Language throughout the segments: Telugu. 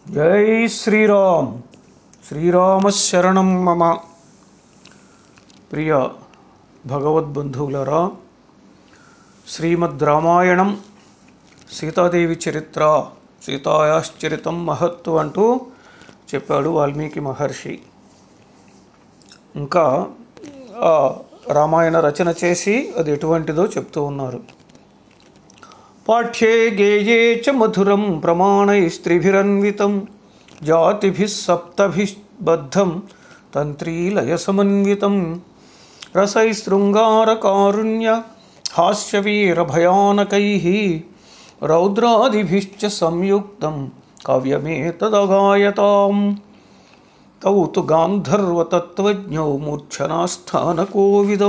జై శ్రీరామ్ శ్రీరామ శరణం మమ ప్రియ భగవద్బంధువులరా శ్రీమద్ రామాయణం సీతాదేవి చరిత్ర సీతాయాశ్చరితం మహత్తు అంటూ చెప్పాడు వాల్మీకి మహర్షి ఇంకా ఆ రామాయణ రచన చేసి అది ఎటువంటిదో చెప్తూ ఉన్నారు పాఠ్యే గేయే చ మధురం ప్రమాణైస్త్రిభిరన్వితం జాతిభిः సప్తభిబద్ధం తంత్రీలయసమన్వితం రసైశృంగారకారుణ్య హాస్యవీరభయానకైः రౌద్రాదిభిశ్చ సంయుక్తం కావ్యమేతదగాయతాం తౌ తు గాంధర్వతత్వజ్ఞౌ మూర్ఛనాస్థానకోవిదౌ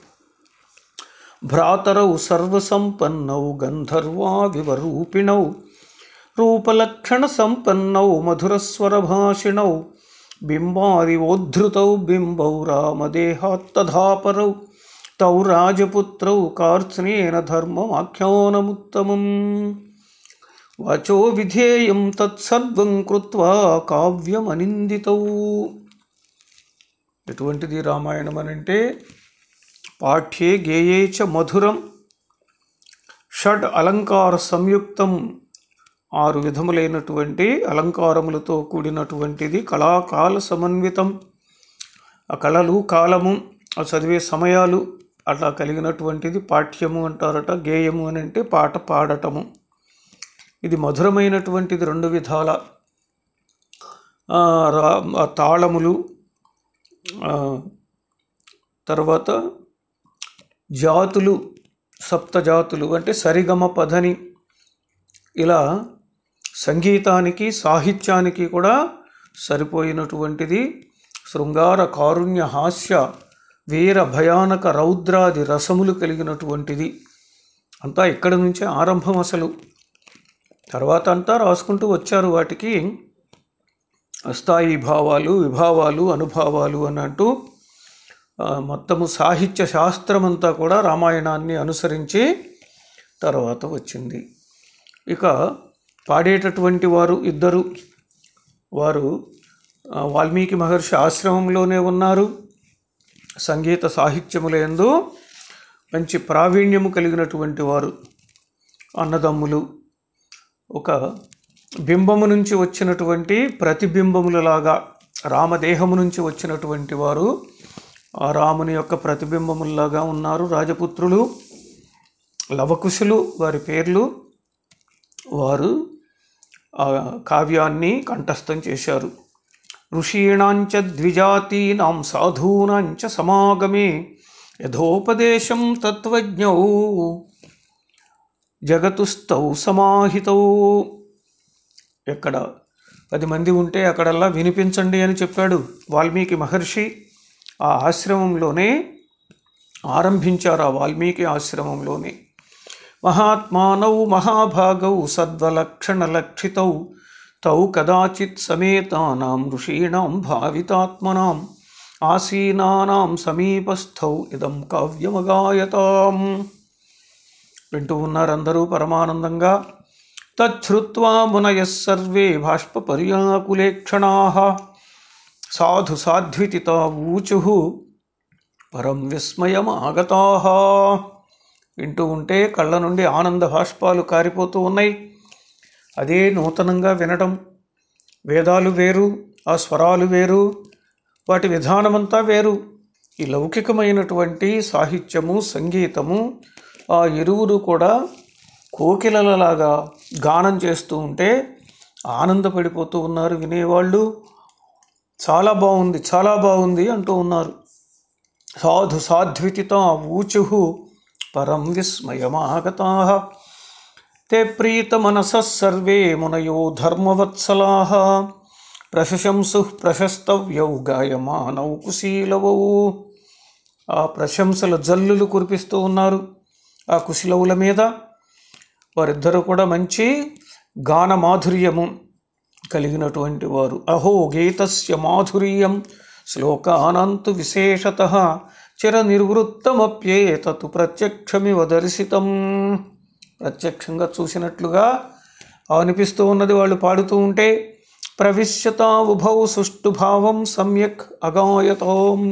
భ్రాతరౌ సర్వసంపన్నౌ గంధర్వా వివరూపిణౌ రూపలక్షణసంపన్నౌ మధురస్వరభాషిణౌ బింబాదివోద్ధృతౌ బింబౌ రామదేహాత్తధాపరౌ తౌ రాజపుత్రౌ కార్త్స్నేన ధర్మమాఖ్యానముత్తమం వాచో విధేయం తత్సర్వం కృత్వా కావ్యమనిందితౌ ఎటువంటిది రామాయణం అనంటే పాఠ్యే గేయే చ మధురం షడ్ అలంకార సంయుక్తం ఆరు విధములైనటువంటి అలంకారములతో కూడినటువంటిది కళాకాల సమన్వితం ఆ కళలు కాలము ఆ చదివే సమయాలు అట్లా కలిగినటువంటిది పాఠ్యము అంటారట గేయము అని అంటే పాట పాడటము ఇది మధురమైనటువంటిది రెండు విధాల ఆ, రా- ఆ తాళములు ఆ, తర్వాత జాతులు సప్త జాతులు అంటే సరిగమ పదని ఇలా సంగీతానికి సాహిత్యానికి కూడా సరిపోయినటువంటిది శృంగార కారుణ్య హాస్య వీర భయానక రౌద్రాది రసములు కలిగినటువంటిది అంతా ఇక్కడి నుంచే ఆరంభం అసలు తర్వాత అంతా రాసుకుంటూ వచ్చారు వాటికి అస్థాయి భావాలు విభావాలు అనుభావాలు అని అంటూ ఆ, మొత్తము సాహిత్య శాస్త్రం అంతా కూడా రామాయణాన్ని అనుసరించి తర్వాత వచ్చింది ఇక పాడేటటువంటి వారు ఇద్దరు వారు ఆ, వాల్మీకి మహర్షి ఆశ్రమంలోనే ఉన్నారు సంగీత సాహిత్యములందు మంచి ప్రావీణ్యము కలిగినటువంటి వారు అన్నదమ్ములు ఒక బింబము నుంచి వచ్చినటువంటి ప్రతిబింబములలాగా రామదేహము నుంచి వచ్చినటువంటి వారు ఆ రాముని యొక్క ప్రతిబింబముల్లాగా ఉన్నారు రాజపుత్రులు లవకుశులు వారి పేర్లు వారు ఆ కావ్యాన్ని కంఠస్థం చేశారు ఋషీణాంచ ద్విజాతీనాం సాధూనాంచ సమాగమే యథోపదేశం తత్వజ్ఞౌ జగతుస్తౌ సమాహితౌ ఎక్కడ పది మంది ఉంటే అక్కడల్లా వినిపించండి అని చెప్పాడు వాల్మీకి మహర్షి ఆ ఆశ్రమంలోనే ఆరంభించారు ఆ వాల్మీకి ఆశ్రమంలోనే మహాత్మానౌ మహాభాగౌ సద్వలక్షణలక్షితౌ తౌ కదాచిత్ సమేతానాం ఋషీణాం భావితాత్మనాం ఆసీనానాం సమీపస్థౌ ఇదం కావ్యమగాయతాం వింటూ ఉన్నారు అందరూ పరమానందంగా తచ్చుత్వా మునయ సర్వే బాష్ప పర్యాకులేక్షణా సాధు సాధ్వితి ఊచు పరం విస్మయం ఆగతా వింటూ ఉంటే కళ్ళ నుండి ఆనంద బాష్పాలు కారిపోతూ ఉన్నాయి అదే నూతనంగా వినడం వేదాలు వేరు ఆ స్వరాలు వేరు వాటి విధానమంతా వేరు ఈ లౌకికమైనటువంటి సాహిత్యము సంగీతము ఆ ఇరువురు కూడా కోకిలలలాగా గానం చేస్తూ ఉంటే ఆనందపడిపోతూ ఉన్నారు వినేవాళ్ళు చాలా బాగుంది చాలా బాగుంది అంటూ ఉన్నారు సాధు సాధ్వితిత ఊచు పరం విస్మయమాగతా తే ప్రీతమనసः సర్వే మునయో ధర్మవత్సలా ప్రశంసు ప్రశస్తవ్యౌ గాయమానౌ కుశీలవౌ ఆ ప్రశంసల జల్లులు కురిపిస్తూ ఉన్నారు ఆ కుశలవుల మీద వారిద్దరూ కూడా మంచి గాన మాధుర్యము కలిగినటువంటి వారు అహో గీతస్య మాధుర్యం శ్లోకానంతు విశేషత చిర నిర్వృత్తమప్యేతతు ప్రత్యక్షమివ దర్శితం ప్రత్యక్షంగా చూసినట్లుగా అనిపిస్తూ ఉన్నది వాళ్ళు పాడుతూ ఉంటే ప్రవిశ్యతావుభౌ సుష్టుభావం సమ్యక్ అగాయతాం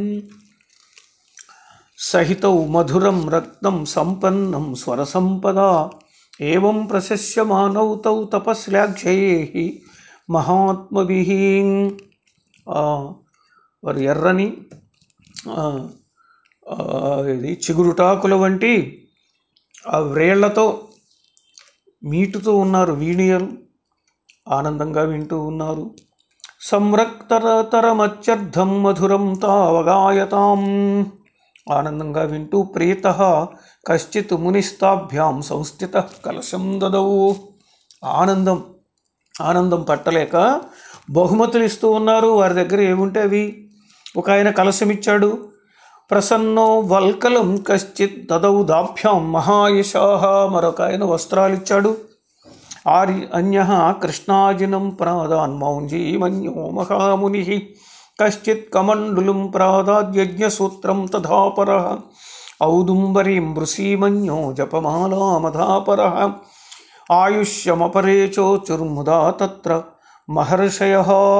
సహితౌ మధురం రక్తం సంపన్నం స్వరసంపదా ఏం ప్రశస్యమానౌ తౌ తపశ్లాఘ్యై మహాత్మభిః ఆ, వారు ఎర్రని ఆ, ఆ, ఇది చిగురుటాకుల వంటి ఆ వ్రేళ్లతో మీటుతూ ఉన్నారు వీణియలు ఆనందంగా వింటూ ఉన్నారు సంరక్తరతరమత్యర్థం మధురం తావగాయతాం ఆనందంగా వింటూ ప్రీత కశ్చిత్ మునిస్తాభ్యాం సంస్థిత కలశం దదౌ ఆనందం ఆనందం పట్టలేక బహుమతులు ఇస్తూ ఉన్నారు వారి దగ్గర ఏముంటే అవి ఒక ఆయన కలశం ఇచ్చాడు ప్రసన్నో వల్కలం కశ్చిత్ దదౌ దాభ్యాం మహాయశాహ మరొక ఆయన వస్త్రాలు ఇచ్చాడు ఆరి అన్య కృష్ణాజినం ప్రాదాన్ మౌంజీమన్యో మహాముని కశ్చిత్ కమండులం ప్రాదాద్యజ్ఞసూత్రం తథాపర ఔదుంబరీం మృసీమన్యో జపమాలామధాపర ఆయుష్యమపరే చోచుర్ముదా తత్ర మహర్షయ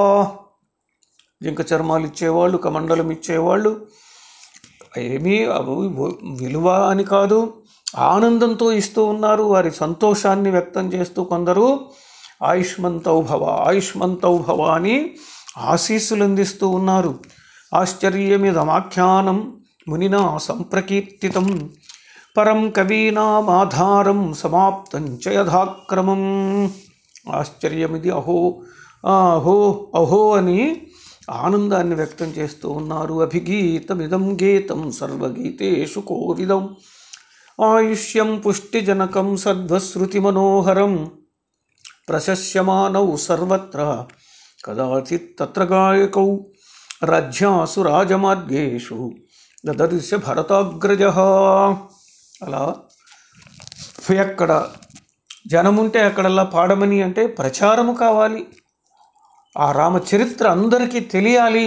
జింక చర్మాలు ఇచ్చేవాళ్ళు కమండలం ఇచ్చేవాళ్ళు ఏమీ అవి విలువ అని కాదు ఆనందంతో ఇస్తూ ఉన్నారు వారి సంతోషాన్ని వ్యక్తం చేస్తూ కొందరు ఆయుష్మంతౌ భవ ఆయుష్మంతౌ భవ అని ఆశీస్సులు అందిస్తూ ఉన్నారు ఆశ్చర్యమిదమాఖ్యానం మునినా సంప్రకీర్తితం పరం కవీనామాధారం సమాప్తం చ యథాక్రమం ఆశ్చర్యమిది అహో ఆ, అహో అహో అని ఆనందాన్ని వ్యక్తం చేస్తూ ఉన్నారు అభిగీతమిదం గీతం సర్వగీతేషు కోవిదం ఆయుష్యం పుష్టిజనకం సద్వశ్రుతిమనోహరం ప్రశస్యమానౌ సర్వత్ర కదాచిత్ తత్ర గాయకౌ రాజ్యాసు రాజమార్గేషు దదర్శ భరతాగ్రజ అలా ఎక్కడ జనముంటే అక్కడల్లా పాడమని అంటే ప్రచారము కావాలి ఆ రామచరిత్ర అందరికీ తెలియాలి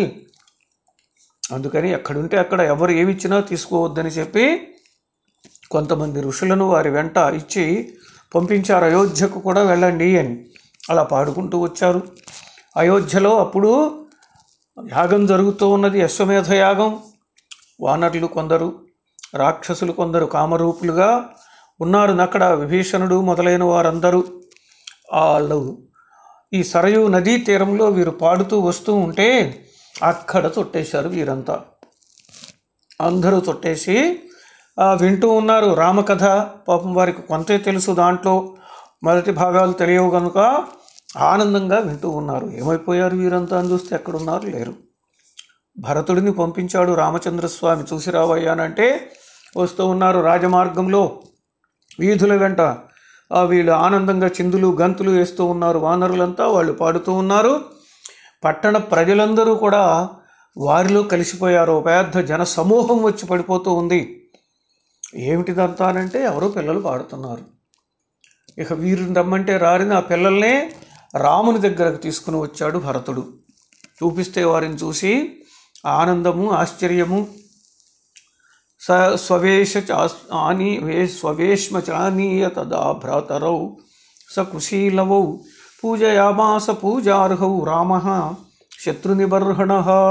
అందుకని ఎక్కడుంటే అక్కడ ఎవరు ఏమిచ్చినా తీసుకోవద్దని చెప్పి కొంతమంది ఋషులను వారి వెంట ఇచ్చి పంపించారు అయోధ్యకు కూడా వెళ్ళండి అని అలా పాడుకుంటూ వచ్చారు అయోధ్యలో అప్పుడు యాగం జరుగుతూ ఉన్నది అశ్వమేధ యాగం వానరులు కొందరు రాక్షసులు కొందరు కామరూపులుగా ఉన్నారు అక్కడ విభీషణుడు మొదలైన వారందరూ వాళ్ళు ఈ సరయు నదీ తీరంలో వీరు పాడుతూ వస్తూ ఉంటే అక్కడ తొట్టేశారు వీరంతా అందరూ తొట్టేసి ఆ, వింటూ ఉన్నారు రామకథ పాపం వారికి కొంతే తెలుసు దాంట్లో మొదటి భాగాలు తెలియవు కనుక ఆనందంగా వింటూ ఉన్నారు ఏమైపోయారు వీరంతా అని చూస్తే ఎక్కడున్నారు లేరు భరతుడిని పంపించాడు రామచంద్రస్వామి చూసి రావయ్యానంటే వస్తూ ఉన్నారు రాజమార్గంలో వీధుల వెంట ఆ, వీళ్ళు ఆనందంగా చిందులు గంతులు వేస్తూ ఉన్నారు వానరులంతా వాళ్ళు పాడుతూ ఉన్నారు పట్టణ ప్రజలందరూ కూడా వారిలో కలిసిపోయారు ఒక పెద్ద జన సమూహం వచ్చి పడిపోతూ ఉంది ఏమిటిదంతా అంటే ఎవరో పిల్లలు పాడుతున్నారు ఇక వీరిని రమ్మంటే రారిన ఆ పిల్లల్నే రాముని దగ్గరకు తీసుకుని వచ్చాడు భరతుడు చూపిస్తే వారిని చూసి ఆనందము ఆశ్చర్యము స స్వవేష చా- ఆని వే స్వవేష్మ చానీయ తదా భ్రాతరౌ స కుశీలవౌ పూజయామాస పూజార్హౌ రామ శత్రునిబర్హణ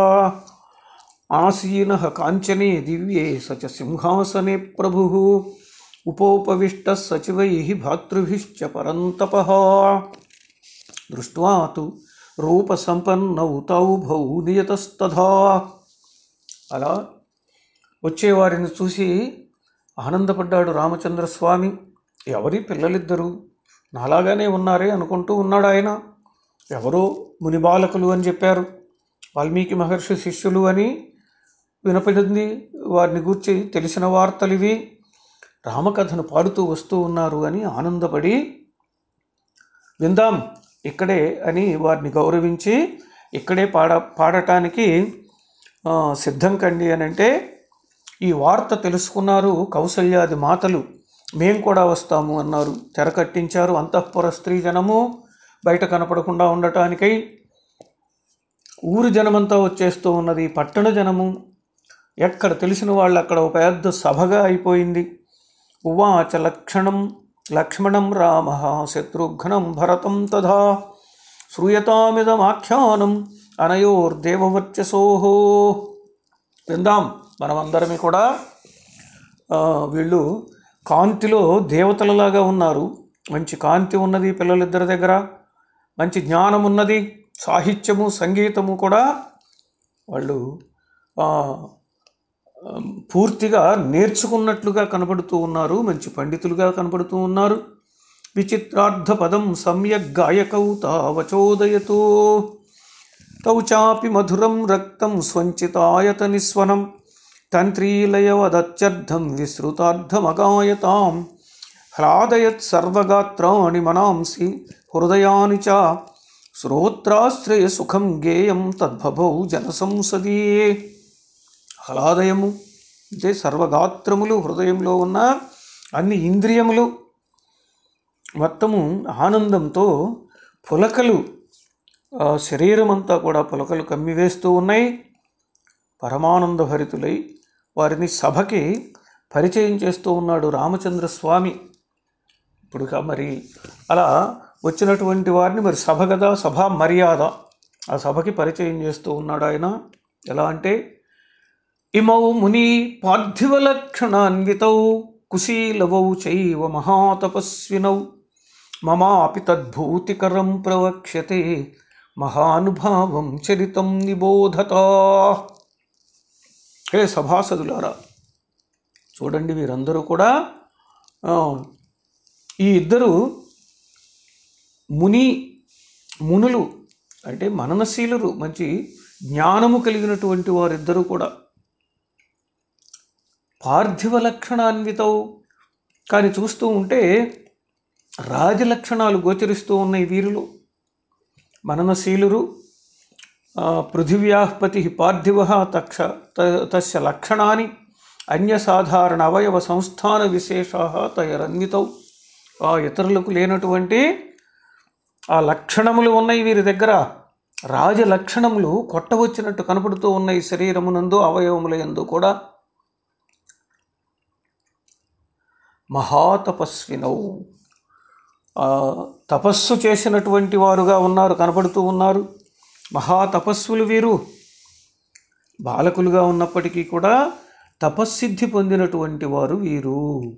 ఆసీన కాంచనే దివ్యే స చ సింహాసనే ప్రభు ఉపోపవిష్ట సచివై భాతృభిశ్చ పరంతప దృష్ట్వా తు రూపసంపన్నౌ తౌభౌ నియతస్తథా అలా వచ్చేవారిని చూసి ఆనందపడ్డాడు రామచంద్రస్వామి ఎవరి పిల్లలిద్దరు నాలాగానే ఉన్నారే అనుకుంటూ ఉన్నాడు ఆయన ఎవరో ముని బాలకులు అని చెప్పారు వాల్మీకి మహర్షి శిష్యులు అని వినపడింది వారిని గూర్చి తెలిసిన వార్తలు ఇవి రామకథను పాడుతూ వస్తూ ఉన్నారు అని ఆనందపడి విందాం ఇక్కడే అని వారిని గౌరవించి ఇక్కడే పాడ పాడటానికి ఆ, సిద్ధం కండి అని అంటే ఈ వార్త తెలుసుకున్నారు కౌసల్యాది మాతలు మేం కూడా వస్తాము అన్నారు తెర కట్టించారు అంతఃపుర స్త్రీ జనము బయట కనపడకుండా ఉండటానికై ఊరు జనమంతా వచ్చేస్తూ ఉన్నది పట్టణ జనము ఎక్కడ తెలిసిన వాళ్ళు అక్కడ ఒక పెద్ద సభగా అయిపోయింది ఉవాచ లక్షణం లక్ష్మణం రామ శత్రుఘ్నం భరతం తథా శ్రూయతామిదమాఖ్యానం అనయోర్దేవవర్చసోహో విందాం మనమందరమే కూడా ఆ, వీళ్ళు కాంతిలో దేవతలలాగా ఉన్నారు మంచి కాంతి ఉన్నది పిల్లలిద్దరి దగ్గర మంచి జ్ఞానం ఉన్నది సాహిత్యము సంగీతము కూడా వాళ్ళు ఆ, ఆ, పూర్తిగా నేర్చుకున్నట్లుగా కనబడుతూ ఉన్నారు మంచి పండితులుగా కనబడుతూ ఉన్నారు విచిత్రార్థ పదం సమ్యక్ గాయకౌ తావచోదయతో తౌ చాపి మధురం రక్తం స్వంచితాయత నిస్వనం తంత్రీలయవదత్యర్థం విశ్రుతార్థమగాయతాం హ్లాదయత్ సర్వగాత్రాణి మనాంసి హృదయాని చ శ్రోత్రాశ్రయ సుఖం గేయం తద్భవౌ జనసంసదీ హ్లాదయము అంటే సర్వగాత్రములు హృదయంలో ఉన్న అన్ని ఇంద్రియములు మొత్తము ఆనందంతో పులకలు ఆ శరీరం అంతా కూడా పులకలు కమ్మివేస్తూ ఉన్నాయి పరమానంద భరితులై వారిని సభకి పరిచయం చేస్తూ ఉన్నాడు రామచంద్ర స్వామి ఇప్పుడు ఇక మరి అలా వచ్చినటువంటి వారిని మరి సభ కదా సభా మర్యాద ఆ సభకి పరిచయం చేస్తూ ఉన్నాడు ఆయన ఎలా అంటే ఇమౌ ముని పార్థివలక్షణాన్వితౌ కుశీలవౌ చైవ మహాతపస్వినౌ మమాపి తద్భూతికరం ప్రవక్ష్యతే మహానుభావం చరితం నిబోధత హే సభాసదులారా చూడండి వీరందరూ కూడా ఆ, ఈ ఇద్దరు ముని మునులు అంటే మననశీలురు మంచి జ్ఞానము కలిగినటువంటి వారిద్దరూ కూడా పార్థివ లక్షణాన్వితవు కానీ చూస్తూ ఉంటే రాజలక్షణాలు గోచరిస్తూ ఉన్నాయి వీరిలో మననశీలురు ఆ, పృథివ్యాపతి పార్థివ తక్ష త- తస్య లక్షణాన్ని అన్యసాధారణ అవయవ సంస్థాన విశేషా తయరన్వితౌ ఆ ఇతరులకు లేనటువంటి ఆ లక్షణములు ఉన్నాయి వీరి దగ్గర రాజ లక్షణములు కొట్టవచ్చినట్టు కనపడుతూ ఉన్నాయి శరీరమునందు అవయవముల యందు కూడా మహాతపస్వినౌ ఆ, తపస్సు చేసినటువంటి వారుగా ఉన్నారు కనపడుతూ ఉన్నారు మహాతపస్సులు వీరు బాలకులుగా ఉన్నప్పటికీ కూడా తపస్సిద్ధి పొందినటువంటి వారు వీరు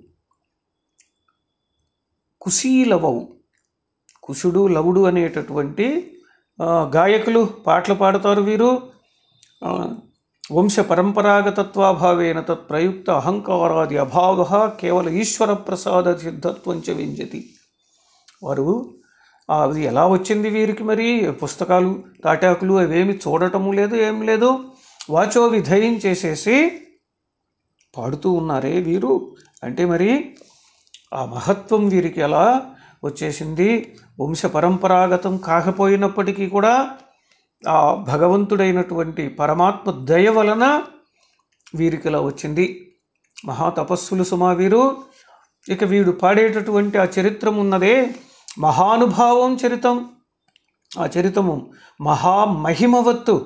కుశీలవవు కుశుడు లవుడు అనేటటువంటి ఆ, గాయకులు పాటలు పాడతారు వీరు ఆ, వంశ పరంపరాగతత్వాభావేన తత్ ప్రయుక్త అహంకారాది అభావ కేవల ఈశ్వర ప్రసాద సిద్ధత్వం చ వింజతి వారు ఆ, అది ఎలా వచ్చింది వీరికి మరి పుస్తకాలు తాటాకులు అవేమి చూడటము లేదు ఏం లేదు వాచో విధేయం చేసేసి పాడుతూ ఉన్నారే వీరు అంటే మరి ఆ మహత్వం వీరికి ఎలా వచ్చేసింది వంశ పరంపరాగతం కాకపోయినప్పటికీ కూడా ఆ భగవంతుడైనటువంటి పరమాత్మ దయ వలన వీరికి ఇలా వచ్చింది మహాతపస్సులు సుమా వీరు ఇక వీడు పాడేటటువంటి ఆ చరిత్రం ఉన్నదే మహానుభావం చరితం ఆ చరితము మహామహిమవత్తు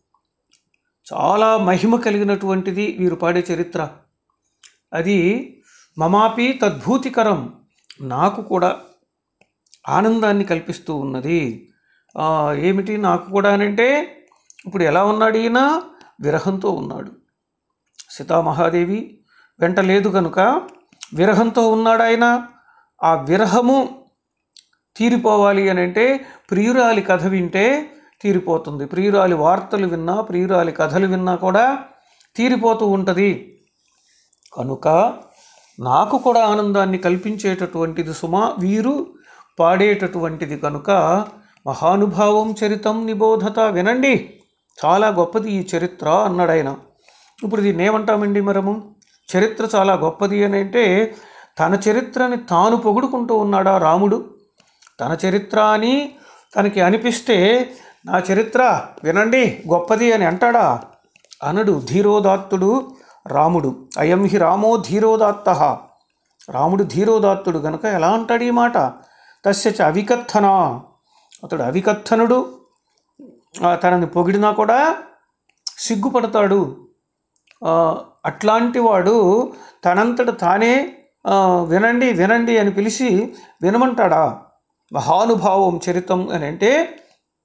చాలా మహిమ కలిగినటువంటిది వీరు పాడే చరిత్ర అది మమాపి తద్భూతికరం నాకు కూడా ఆనందాన్ని కల్పిస్తూ ఉన్నది ఆ, ఏమిటి నాకు కూడా అంటే ఇప్పుడు ఎలా ఉన్నాడు ఈయన విరహంతో ఉన్నాడు సీతామహాదేవి వెంట లేదు కనుక విరహంతో ఉన్నాడు ఆయన ఆ విరహము తీరిపోవాలి అని అంటే ప్రియురాలి కథ వింటే తీరిపోతుంది ప్రియురాలి వార్తలు విన్నా ప్రియురాలి కథలు విన్నా కూడా తీరిపోతూ ఉంటుంది కనుక నాకు కూడా ఆనందాన్ని కల్పించేటటువంటిది సుమ వీరు పాడేటటువంటిది కనుక మహానుభావం చరితం నిబోధత వినండి చాలా గొప్పది ఈ చరిత్ర అన్నాడు ఆయన ఇప్పుడు దీన్ని ఏమంటామండి మనము చరిత్ర చాలా గొప్పది అని అంటే తన చరిత్రని తాను పొగుడుకుంటూ ఉన్నాడా రాముడు తన చరిత్ర అని తనకి అనిపిస్తే నా చరిత్ర వినండి గొప్పది అని అంటాడా అనడు ధీరోదాత్తుడు రాముడు అయం హి రామో ధీరోదాత్త రాముడు ధీరోదాత్తుడు గనుక ఎలా అంటాడు ఈ మాట తస్య చ అవికథన అతడు అవికథనుడు ఆ, తనని పొగిడినా కూడా సిగ్గుపడతాడు ఆ, అట్లాంటి వాడు తనంతట తానే ఆ, వినండి వినండి అని పిలిచి వినమంటాడా మహానుభావం చరితం అని అంటే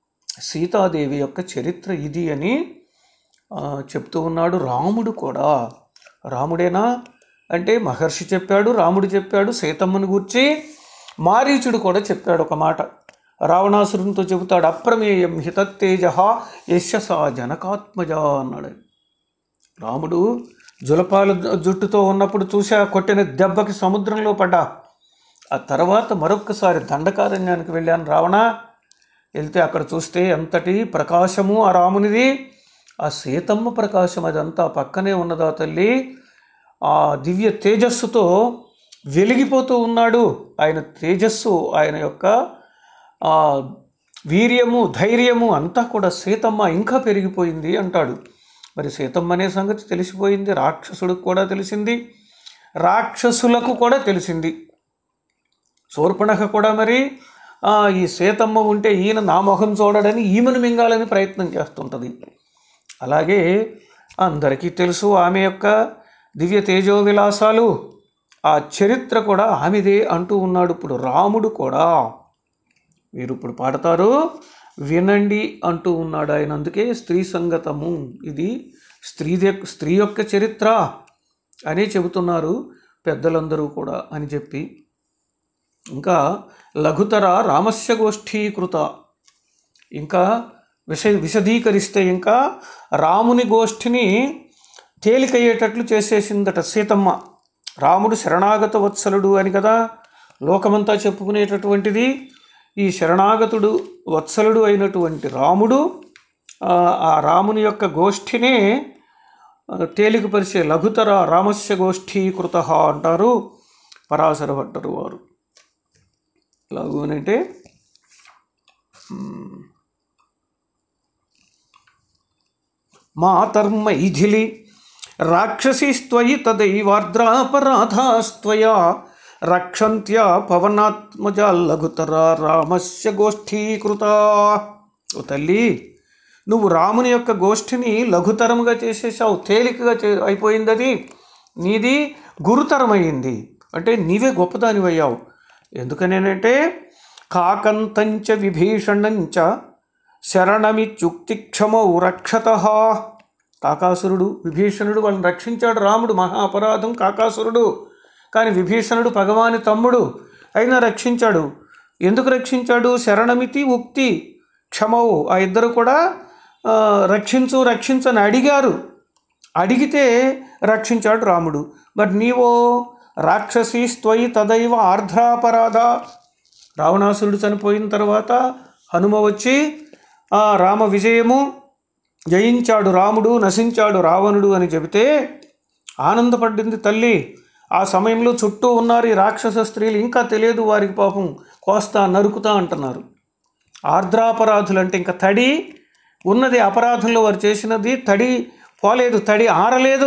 సీతాదేవి యొక్క చరిత్ర ఇది అని ఆ, చెప్తూ ఉన్నాడు రాముడు కూడా రాముడేనా అంటే మహర్షి చెప్పాడు రాముడు చెప్పాడు సీతమ్మని గూర్చి మారీచుడు కూడా చెప్పాడు ఒక మాట రావణాసురునితో చెబుతాడు అప్రమేయం హితత్తేజ యశ సా జనకాత్మజ అన్నాడు రాముడు జులపాల జుట్టుతో ఉన్నప్పుడు చూసా కొట్టిన దెబ్బకి సముద్రంలో పడ్డా ఆ తర్వాత మరొక్కసారి దండకారణ్యానికి వెళ్ళాను రావణ వెళ్తే అక్కడ చూస్తే ఎంతటి ప్రకాశము ఆ రామునిది ఆ సీతమ్మ ప్రకాశం అదంతా పక్కనే ఉన్నదా తల్లి ఆ దివ్య తేజస్సుతో వెలిగిపోతూ ఉన్నాడు ఆయన తేజస్సు ఆయన యొక్క ఆ వీర్యము ధైర్యము అంతా కూడా సీతమ్మ ఇంకా పెరిగిపోయింది అంటాడు మరి సీతమ్మ అనే సంగతి తెలిసిపోయింది రాక్షసుడికి కూడా తెలిసింది రాక్షసులకు కూడా తెలిసింది శూర్పణఖ కూడా మరి ఆ, ఈ సీతమ్మ ఉంటే ఈయన నా మొహం చూడడని ఈమెను మింగాలని ప్రయత్నం చేస్తుంటుంది అలాగే అందరికీ తెలుసు ఆమె యొక్క దివ్య తేజో విలాసాలు ఆ చరిత్ర కూడా ఆమెదే అంటూ ఉన్నాడు ఇప్పుడు రాముడు కూడా మీరు ఇప్పుడు పాడతారు వినండి అంటూ ఉన్నాడు ఆయన అందుకే స్త్రీ సంగతము ఇది స్త్రీ స్త్రీ యొక్క చరిత్ర అని చెబుతున్నారు పెద్దలందరూ కూడా అని చెప్పి ఇంకా లఘుతర రామస్య గోష్ఠీకృత ఇంకా విష విశదీకరిస్తే ఇంకా రాముని గోష్ఠిని తేలికయ్యేటట్లు చేసేసిందట సీతమ్మ రాముడు శరణాగత వత్సలుడు అని కదా లోకమంతా చెప్పుకునేటటువంటిది ఈ శరణాగతుడు వత్సలుడు అయినటువంటి రాముడు ఆ, ఆ రాముని యొక్క గోష్ఠినే ఆ, తేలికపరిచే లఘుతర రామస్య గోష్ఠీకృత అంటారు పరాశర భట్టరు వారు ఎలాగూ అని అంటే మాతర్మైథిలి రాక్షసీస్త్వయి తదైవార్ద్రాపరాధాస్త్వయా రక్షంత్యా పవనాత్మజ లఘుతర రామస్య గోష్ఠీకృత ఓ తల్లి నువ్వు రాముని యొక్క గోష్ఠిని లఘుతరముగా చేసేసావు తేలికగా చే అయిపోయింది అది నీది గురుతరమైంది అంటే నీవే గొప్పదానివయ్యావు ఎందుకనేనంటే కాకంతంచ విభీషణంచ శరణమిత్యుక్తిక్షమౌ రక్షత కాకాసురుడు విభీషణుడు వాళ్ళని రక్షించాడు రాముడు మహా అపరాధం కాకాసురుడు కానీ విభీషణుడు భగవాని తమ్ముడు అయినా రక్షించాడు ఎందుకు రక్షించాడు శరణమితి ఉక్తి క్షమవు ఆ ఇద్దరు కూడా ఆ, రక్షించు రక్షించని అడిగారు అడిగితే రక్షించాడు రాముడు మరి నీవో రాక్షసి స్త్వయి తదైవ ఆర్ధ్రాపరాధ రావణాసురుడు చనిపోయిన తర్వాత హనుమ వచ్చి ఆ రామ విజయము జయించాడు రాముడు నశించాడు రావణుడు అని చెబితే ఆనందపడింది తల్లి ఆ సమయంలో చుట్టూ ఉన్నారు ఈ రాక్షస స్త్రీలు ఇంకా తెలియదు వారికి పాపం కోస్తా నరుకుతా అంటున్నారు ఆర్ద్రాపరాధులు అంటే ఇంకా తడి ఉన్నది అపరాధంలో వారు చేసినది తడి పోలేదు తడి ఆరలేదు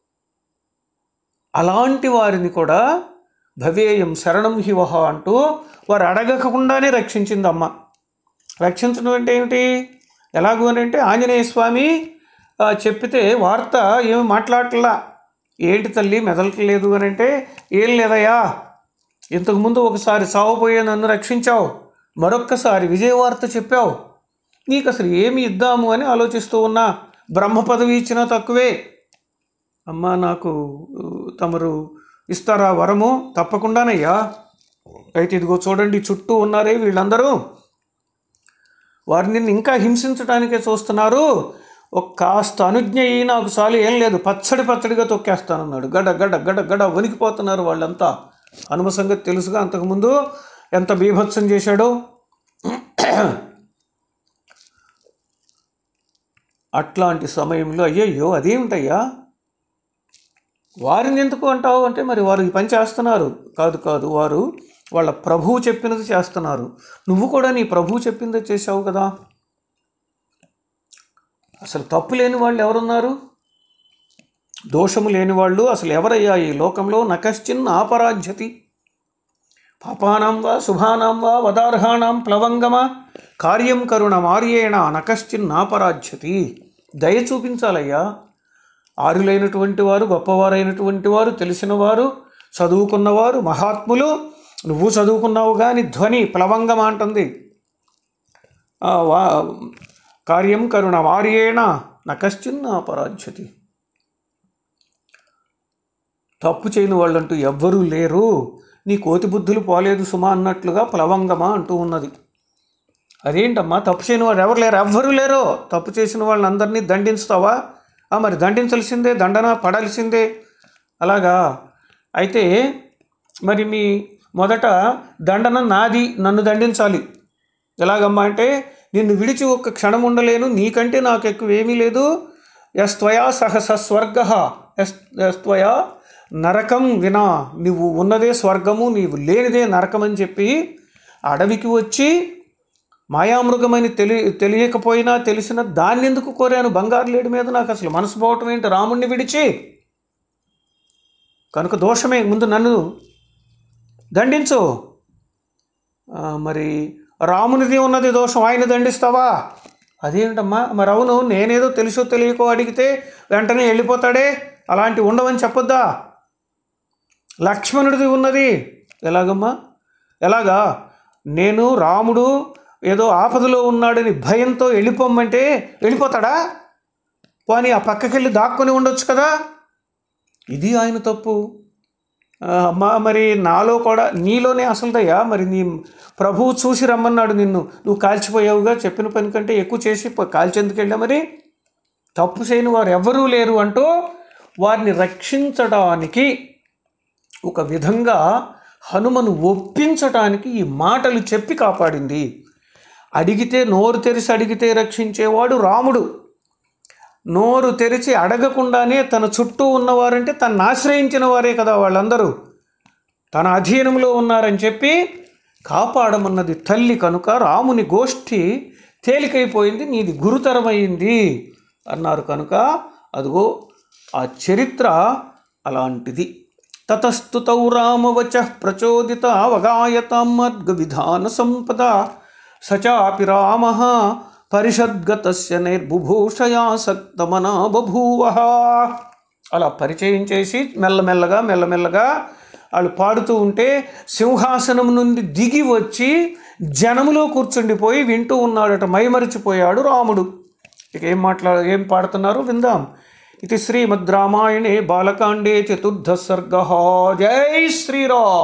అలాంటి వారిని కూడా భవేయం శరణం హివహ అంటూ వారు అడగకుండానే రక్షించింది అమ్మ రక్షించడం అంటే ఏమిటి ఎలాగూ అని అంటే ఆంజనేయ స్వామి ఆ, చెప్పితే వార్త ఏమి మాట్లాడట్లా ఏంటి తల్లి మెదలట్లేదు అని అంటే ఏం లేదయ్యా ఇంతకుముందు ఒకసారి సావపోయే నన్ను రక్షించావు మరొక్కసారి విజయవార్త చెప్పావు నీకు అసలు ఏమి ఇద్దాము అని ఆలోచిస్తూ ఉన్నా బ్రహ్మ పదవి ఇచ్చినా తక్కువే అమ్మా నాకు ఉ, తమరు ఇస్తారా వరము తప్పకుండానయ్యా అయితే ఇదిగో చూడండి చుట్టూ ఉన్నారే వీళ్ళందరూ వారు నిన్ను ఇంకా హింసించడానికే చూస్తున్నారు ఒక కాస్త అనుజ్ఞ అయ్యి నాకు చాలు ఏం లేదు పచ్చడి పచ్చడిగా తొక్కేస్తానన్నాడు గడ గడ గడ గడ వణికిపోతున్నారు వాళ్ళంతా హనుమ సంగతి తెలుసుగా అంతకుముందు ఎంత బీభత్సం చేశాడో అట్లాంటి సమయంలో అయ్యయ్యో అదేమిటయ్యా వారిని ఎందుకు అంటావు అంటే మరి వారు ఈ పని చేస్తున్నారు కాదు కాదు వారు వాళ్ళ ప్రభువు చెప్పినది చేస్తున్నారు నువ్వు కూడా నీ ప్రభువు చెప్పింది చేసావు కదా అసలు తప్పు లేని వాళ్ళు ఎవరున్నారు దోషము లేని వాళ్ళు అసలు ఎవరయ్యా ఈ లోకంలో నకశ్చిన్ ఆపరాధ్యతి పాపానాం వా శుభానాం వా వదార్హాణం ప్లవంగమ కార్యం కరుణ మార్యేణ నకశ్చిన్ ఆపరాధ్యతి దయ చూపించాలయ్యా ఆరులైనటువంటి వారు గొప్పవారైనటువంటి వారు తెలిసిన వారు చదువుకున్నవారు మహాత్ములు నువ్వు చదువుకున్నావు కానీ ధ్వని ప్లవంగం అంటుంది ఆ, వా కార్యం కరుణ వార్యేణ నా కశ్చిన్న అపరాధ్యతి తప్పు చేయని వాళ్ళంటూ ఎవ్వరూ లేరు నీ కోతి బుద్ధులు పోలేదు సుమా అన్నట్లుగా ప్లవంగమా అంటూ ఉన్నది అదేంటమ్మా తప్పు చేయని వాడు ఎవరు లేరు ఎవ్వరూ లేరు తప్పు చేసిన వాళ్ళని అందరినీ దండించుతావా ఆ, మరి దండించాల్సిందే దండన పడాల్సిందే అలాగా అయితే మరి మీ మొదట దండన నాది నన్ను దండించాలి ఎలాగమ్మా అంటే నిన్ను విడిచి ఒక్క క్షణం ఉండలేను నీకంటే నాకు ఎక్కువ ఏమీ లేదు యస్త్వయా సహస స్వర్గ యస్త్వయా నరకం వినా నువ్వు ఉన్నదే స్వర్గము నీవు లేనిదే నరకం అని చెప్పి అడవికి వచ్చి మాయామృగమని తెలి తెలియకపోయినా తెలిసిన దాన్ని ఎందుకు కోరాను బంగారు లేడి మీద నాకు అసలు మనసు పోవటం ఏంటి రాముణ్ణి విడిచి కనుక దోషమే ముందు నన్ను దండించు ఆ, మరి రామునిది ఉన్నది దోషం ఆయన దండిస్తావా అదేంటమ్మా మరి అవును నేనేదో తెలుసో తెలియకో అడిగితే వెంటనే వెళ్ళిపోతాడే అలాంటి ఉండవని చెప్పొద్దా లక్ష్మణుడిది ఉన్నది ఎలాగమ్మా ఎలాగా నేను రాముడు ఏదో ఆపదలో ఉన్నాడని భయంతో వెళ్ళిపోమ్మంటే వెళ్ళిపోతాడా పోనీ ఆ పక్కకెళ్ళి దాక్కొని ఉండొచ్చు కదా ఇది ఆయన తప్పు ఆ, అమ్మా మరి నాలో కూడా నీలోనే అసలుదయ్యా మరి నీ ప్రభువు చూసి రమ్మన్నాడు నిన్ను నువ్వు కాల్చిపోయావుగా చెప్పిన పని కంటే ఎక్కువ చేసి ప- కాల్చేందుకు వెళ్ళా మరి తప్పు చేయని వారు ఎవ్వరూ లేరు అంటూ వారిని రక్షించడానికి ఒక విధంగా హనుమను ఒప్పించటానికి ఈ మాటలు చెప్పి కాపాడింది అడిగితే నోరు తెరిచి అడిగితే రక్షించేవాడు రాముడు నోరు తెరిచి అడగకుండానే తన చుట్టూ ఉన్నవారంటే తను ఆశ్రయించిన వారే కదా వాళ్ళందరూ తన అధీనంలో ఉన్నారని చెప్పి కాపాడమన్నది తల్లి కనుక రాముని గోష్ఠి తేలికైపోయింది నీది గురుతరమైంది అన్నారు కనుక అదిగో ఆ చరిత్ర అలాంటిది తతస్తుతౌ రామవచ ప్రచోదిత అవగాయతామర్గ విధాన సంపద సచాపి రామ పరిషద్గతస్య నిర్బుభూషయా సక్తమనా బభూవ అలా పరిచయం చేసి మెల్లమెల్లగా మెల్లమెల్లగా వాళ్ళు పాడుతూ ఉంటే సింహాసనం నుండి దిగి వచ్చి జనములో కూర్చుండిపోయి వింటూ ఉన్నాడట మైమరిచిపోయాడు రాముడు ఇక ఏం మాట్లాడ ఏం పాడుతున్నారు విందాం ఇది శ్రీమద్ రామాయణే బాలకాండే చతుర్థ సర్గ జై శ్రీరామ్